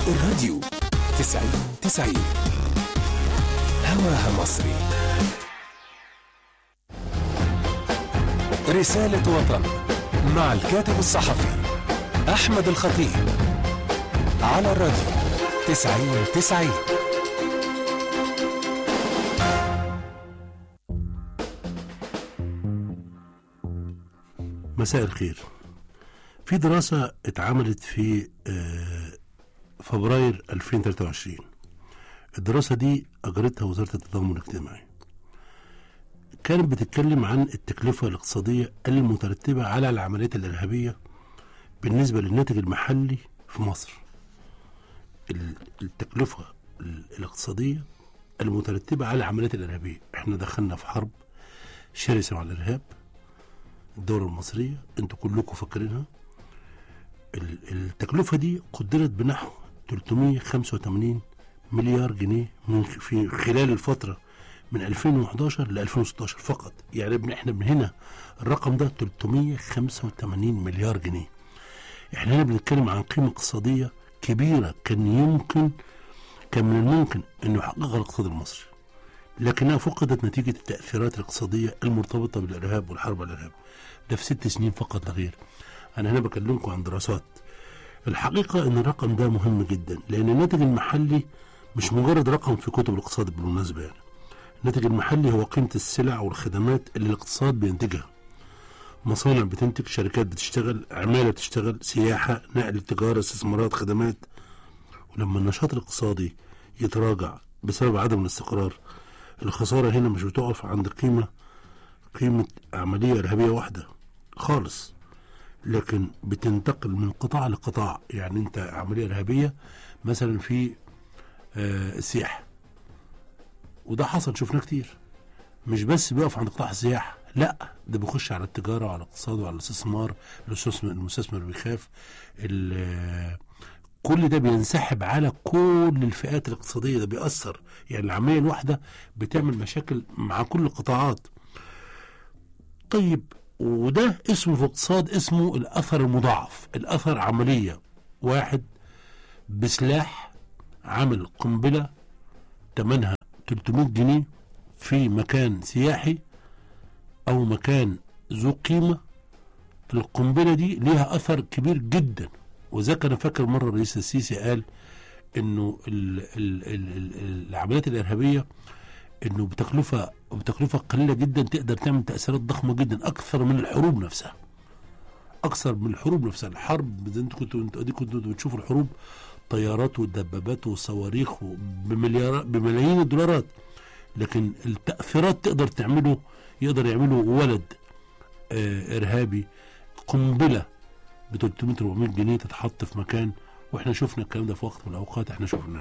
الراديو تسعين تسعين هواها مصري رسالة وطن مع الكاتب الصحفي أحمد الخطيب على الراديو تسعين تسعين مساء الخير في دراسة اتعملت في آه، فبراير 2023 الدراسة دي أجرتها وزارة التضامن الاجتماعي كانت بتتكلم عن التكلفة الاقتصادية المترتبة على العمليات الإرهابية بالنسبة للناتج المحلي في مصر ال- التكلفة ال- الاقتصادية المترتبة على العمليات الإرهابية احنا دخلنا في حرب شرسة مع الإرهاب الدولة المصرية انتوا كلكم فاكرينها ال- التكلفة دي قدرت بنحو 385 مليار جنيه من في خلال الفترة من 2011 ل 2016 فقط يعني ابن احنا من هنا الرقم ده 385 مليار جنيه احنا هنا بنتكلم عن قيمة اقتصادية كبيرة كان يمكن كان من الممكن انه يحققها الاقتصاد المصري لكنها فقدت نتيجة التأثيرات الاقتصادية المرتبطة بالإرهاب والحرب على الإرهاب ده في ست سنين فقط لا غير أنا هنا بكلمكم عن دراسات الحقيقة أن الرقم ده مهم جدا لأن الناتج المحلي مش مجرد رقم في كتب الاقتصاد بالمناسبة يعني الناتج المحلي هو قيمة السلع والخدمات اللي الاقتصاد بينتجها مصانع بتنتج شركات بتشتغل عمالة بتشتغل سياحة نقل تجارة استثمارات خدمات ولما النشاط الاقتصادي يتراجع بسبب عدم الاستقرار الخسارة هنا مش بتقف عند قيمة قيمة عملية إرهابية واحدة خالص لكن بتنتقل من قطاع لقطاع يعني انت عملية إرهابية مثلا في آه، السياحة وده حصل شفناه كتير مش بس بيقف عند قطاع السياحة لا ده بيخش على التجارة وعلى الاقتصاد وعلى الاستثمار المستثمر المستثمر بيخاف ال- كل ده بينسحب على كل الفئات الاقتصادية ده بيأثر يعني العملية الواحدة بتعمل مشاكل مع كل القطاعات طيب وده اسمه في الاقتصاد اسمه الأثر المضاعف الأثر عملية واحد بسلاح عامل قنبلة تمنها 300 جنيه في مكان سياحي أو مكان ذو قيمة القنبلة دي ليها أثر كبير جدا وذاك أنا فاكر مرة الرئيس السيسي قال إنه ال ال ال ال العمليات الإرهابية إنه بتكلفة بتكلفة قليلة جدا تقدر تعمل تأثيرات ضخمة جدا أكثر من الحروب نفسها أكثر من الحروب نفسها الحرب زي أنتوا كنتوا أنتوا أديكوا كنتوا بتشوفوا الحروب طيارات والدبابات والصواريخ بمليارات بملايين الدولارات لكن التأثيرات تقدر تعمله يقدر يعمله ولد آه إرهابي قنبلة ب 300 400 جنيه تتحط في مكان واحنا شفنا الكلام ده في وقت من الاوقات احنا شفناه.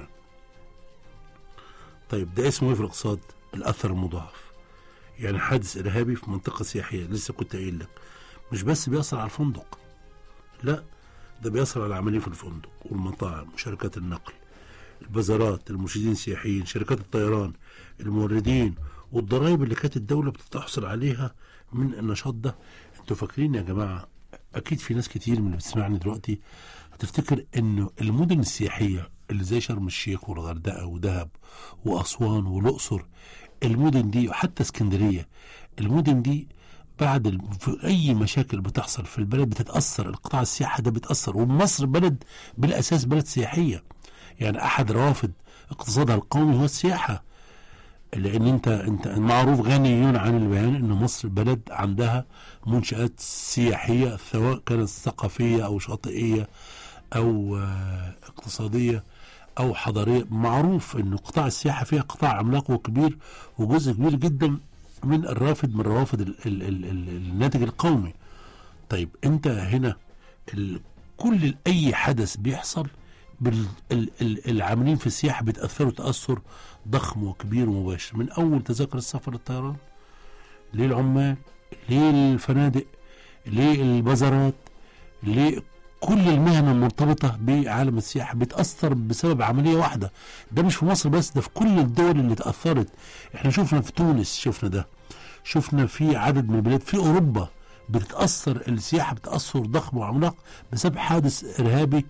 طيب ده اسمه ايه في الاقتصاد؟ الاثر المضاعف. يعني حادث ارهابي في منطقه سياحيه لسه كنت قايل لك مش بس بيأثر على الفندق لا ده بيأثر على العاملين في الفندق والمطاعم وشركات النقل البازارات المرشدين السياحيين شركات الطيران الموردين والضرائب اللي كانت الدولة بتحصل عليها من النشاط ده انتوا فاكرين يا جماعة اكيد في ناس كتير من اللي بتسمعني دلوقتي هتفتكر انه المدن السياحية اللي زي شرم الشيخ والغردقة ودهب واسوان والاقصر المدن دي وحتى اسكندرية المدن دي بعد ال- في اي مشاكل بتحصل في البلد بتتاثر القطاع السياحه ده بيتاثر ومصر بلد بالاساس بلد سياحيه يعني احد روافد اقتصادها القومي هو السياحه لان انت انت معروف غنيون عن البيان ان مصر بلد عندها منشات سياحيه سواء كانت ثقافيه او شاطئيه او آه، اقتصاديه او حضاريه معروف ان قطاع السياحه فيها قطاع عملاق وكبير وجزء كبير جدا من الرافد من روافد ال ال ال ال الناتج القومي طيب انت هنا ال كل اي حدث بيحصل بال ال ال العاملين في السياحه بيتاثروا تاثر ضخم وكبير ومباشر من اول تذاكر السفر الطيران للعمال للفنادق للبازارات لكل المهن المرتبطة بعالم السياحة بتأثر بسبب عملية واحدة ده مش في مصر بس ده في كل الدول اللي تأثرت احنا شفنا في تونس شفنا ده شفنا في عدد من البلاد في أوروبا بتتأثر السياحة بتأثر ضخم وعملاق بسبب حادث إرهابي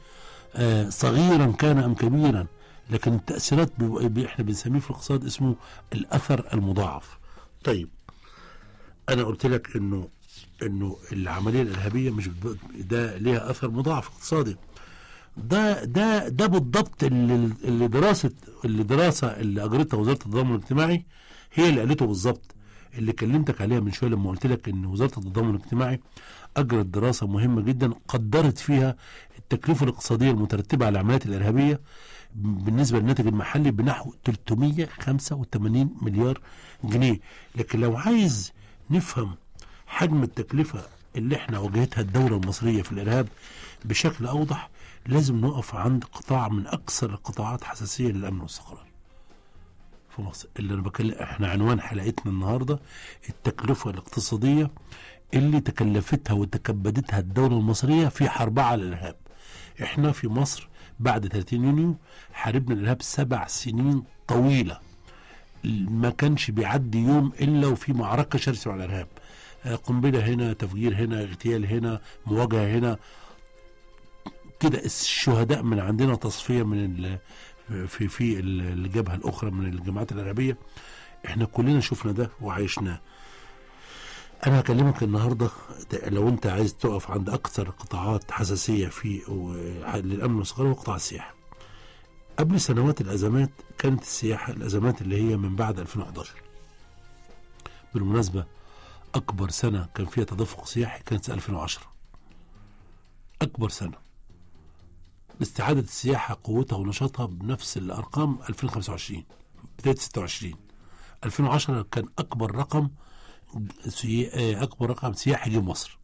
آه صغيرا كان ام كبيرا لكن التاثيرات بيبقى- بي- احنا بنسميه في الاقتصاد اسمه الاثر المضاعف طيب انا قلت لك انه انه العمليه الارهابيه مش بت- ده ليها اثر مضاعف اقتصادي ده ده ده بالضبط اللي, اللي دراسه اللي دراسه اللي اجرتها وزاره التضامن الاجتماعي هي اللي قالته بالظبط اللي كلمتك عليها من شويه لما قلت لك ان وزاره التضامن الاجتماعي اجرت دراسه مهمه جدا قدرت فيها التكلفه الاقتصاديه المترتبه على العمليات الارهابيه بالنسبه للناتج المحلي بنحو 385 مليار جنيه لكن لو عايز نفهم حجم التكلفه اللي احنا واجهتها الدوله المصريه في الارهاب بشكل اوضح لازم نقف عند قطاع من اكثر القطاعات حساسيه للامن والاستقرار في مصر اللي انا بكلم احنا عنوان حلقتنا النهارده التكلفه الاقتصاديه اللي تكلفتها وتكبدتها الدوله المصريه في حربها على الارهاب احنا في مصر بعد 30 يونيو حاربنا الارهاب سبع سنين طويله ما كانش بيعدي يوم الا وفي معركه شرسه مع الارهاب آه، قنبله هنا تفجير هنا اغتيال هنا مواجهه هنا كده الشهداء من عندنا تصفيه من ال في في ال- الجبهه الاخرى من الجماعات الارهابيه احنا كلنا شفنا ده وعايشناه انا هكلمك النهارده ده لو انت عايز تقف عند اكثر قطاعات حساسيه في و- للامن والاستقرار هو قطاع السياحه قبل سنوات الازمات كانت السياحه الازمات اللي هي من بعد 2011 بالمناسبه اكبر سنه كان فيها تدفق سياحي كانت سنة 2010 اكبر سنه لاستعاده السياحه قوتها ونشاطها بنفس الارقام 2025 بدايه 26 2010 كان اكبر رقم سي- آه، اكبر رقم سياحي جه مصر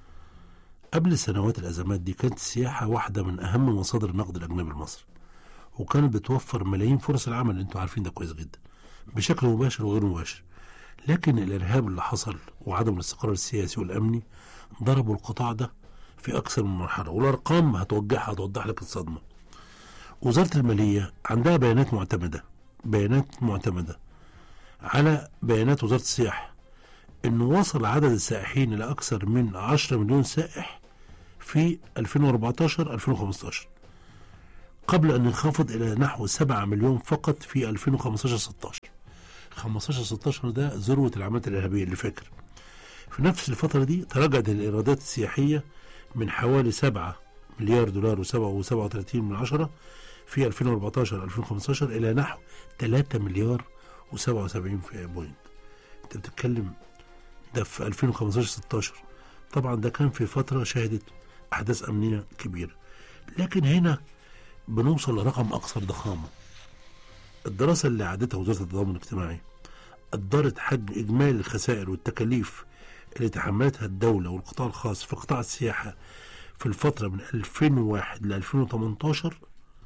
قبل سنوات الازمات دي كانت السياحه واحده من اهم مصادر النقد الاجنبي لمصر وكانت بتوفر ملايين فرص العمل انتوا عارفين ده كويس جدا بشكل مباشر وغير مباشر لكن الارهاب اللي حصل وعدم الاستقرار السياسي والامني ضربوا القطاع ده في اكثر من مرحله والارقام هتوجهها هتوضح لك الصدمه وزاره الماليه عندها بيانات معتمده بيانات معتمده على بيانات وزاره السياحه انه وصل عدد السائحين الى اكثر من 10 مليون سائح في 2014 2015 قبل ان ينخفض الى نحو 7 مليون فقط في 2015 16 15 16 ده ذروه العمليات الارهابيه اللي فاكر في نفس الفتره دي تراجعت الايرادات السياحيه من حوالي 7 مليار دولار و7 و37 من عشرة في 2014 2015 الى نحو 3 مليار و77 بوينت انت بتتكلم ده في 2015 16 طبعا ده كان في فتره شهدت احداث امنيه كبيره لكن هنا بنوصل لرقم اكثر ضخامه الدراسه اللي عادتها وزاره التضامن الاجتماعي قدرت حجم اجمالي الخسائر والتكاليف اللي تحملتها الدوله والقطاع الخاص في قطاع السياحه في الفتره من 2001 ل 2018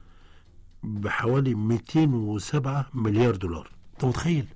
بحوالي 207 مليار دولار انت متخيل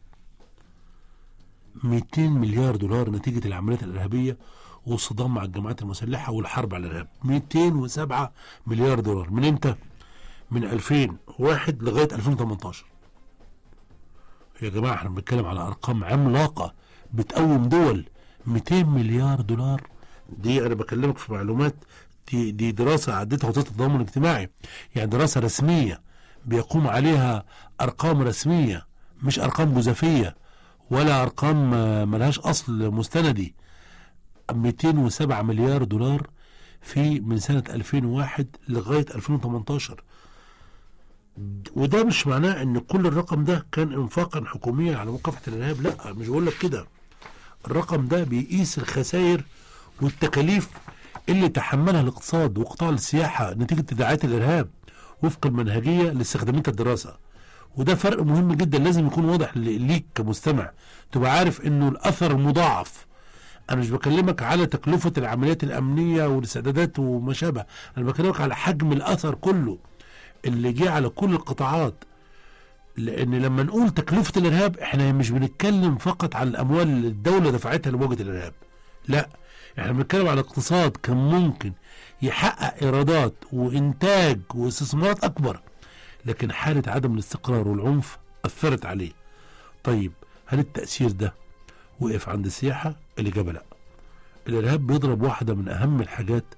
200 مليار دولار نتيجة العمليات الإرهابية والصدام مع الجماعات المسلحة والحرب على الإرهاب 207 مليار دولار من إمتى؟ من 2001 لغاية 2018 يا جماعة احنا بنتكلم على أرقام عملاقة بتقوم دول 200 مليار دولار دي أنا بكلمك في معلومات دي, دي دراسة عدتها وزارة التضامن الاجتماعي يعني دراسة رسمية بيقوم عليها أرقام رسمية مش أرقام جزافية ولا ارقام آه، ملهاش اصل مستندي 207 مليار دولار في من سنه 2001 لغايه 2018 وده مش معناه ان كل الرقم ده كان انفاقا حكوميا على مكافحه الارهاب لا مش بقول لك كده الرقم ده بيقيس الخسائر والتكاليف اللي تحملها الاقتصاد وقطاع السياحه نتيجه تداعيات الارهاب وفق المنهجيه اللي استخدمتها الدراسه وده فرق مهم جدا لازم يكون واضح ل- ليك كمستمع تبقى عارف انه الاثر المضاعف انا مش بكلمك على تكلفه العمليات الامنيه والاستعدادات وما شابه انا بكلمك على حجم الاثر كله اللي جه على كل القطاعات لان لما نقول تكلفه الارهاب احنا مش بنتكلم فقط عن الاموال اللي الدوله دفعتها لمواجهه الارهاب لا احنا بنتكلم على اقتصاد كان ممكن يحقق ايرادات وانتاج واستثمارات اكبر لكن حالة عدم الاستقرار والعنف أثرت عليه طيب هل التأثير ده وقف عند السياحة؟ الإجابة لا الإرهاب بيضرب واحدة من أهم الحاجات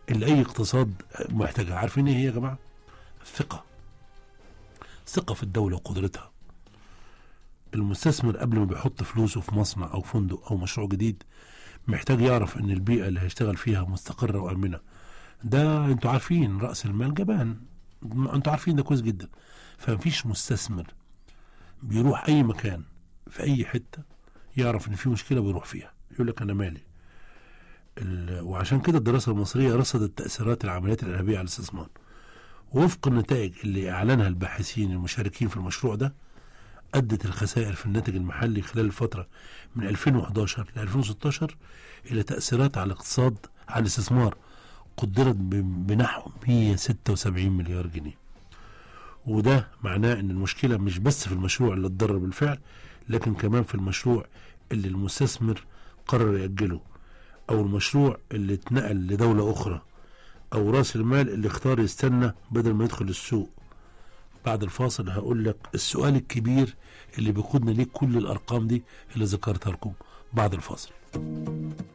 اللي اي اقتصاد محتاجها عارفين ايه هي يا جماعه الثقه ثقه في الدوله وقدرتها المستثمر قبل ما بيحط فلوسه في مصنع او فندق او مشروع جديد محتاج يعرف ان البيئه اللي هيشتغل فيها مستقره وامنه ده انتوا عارفين راس المال جبان انتوا عارفين ده كويس جدا فمفيش مستثمر بيروح اي مكان في اي حته يعرف ان في مشكله ويروح فيها يقول لك انا مالي ال- وعشان كده الدراسه المصريه رصدت تاثيرات العمليات الارهابيه على الاستثمار وفق النتائج اللي اعلنها الباحثين المشاركين في المشروع ده ادت الخسائر في الناتج المحلي خلال الفتره من 2011 ل 2016 الى تاثيرات على الاقتصاد على الاستثمار قدرت ب- بنحو 176 مليار جنيه وده معناه ان المشكله مش بس في المشروع اللي اتضرر بالفعل لكن كمان في المشروع اللي المستثمر قرر يأجله او المشروع اللي اتنقل لدولة اخرى او راس المال اللي اختار يستنى بدل ما يدخل السوق بعد الفاصل هقول لك السؤال الكبير اللي بيقودنا ليه كل الارقام دي اللي ذكرتها لكم بعد الفاصل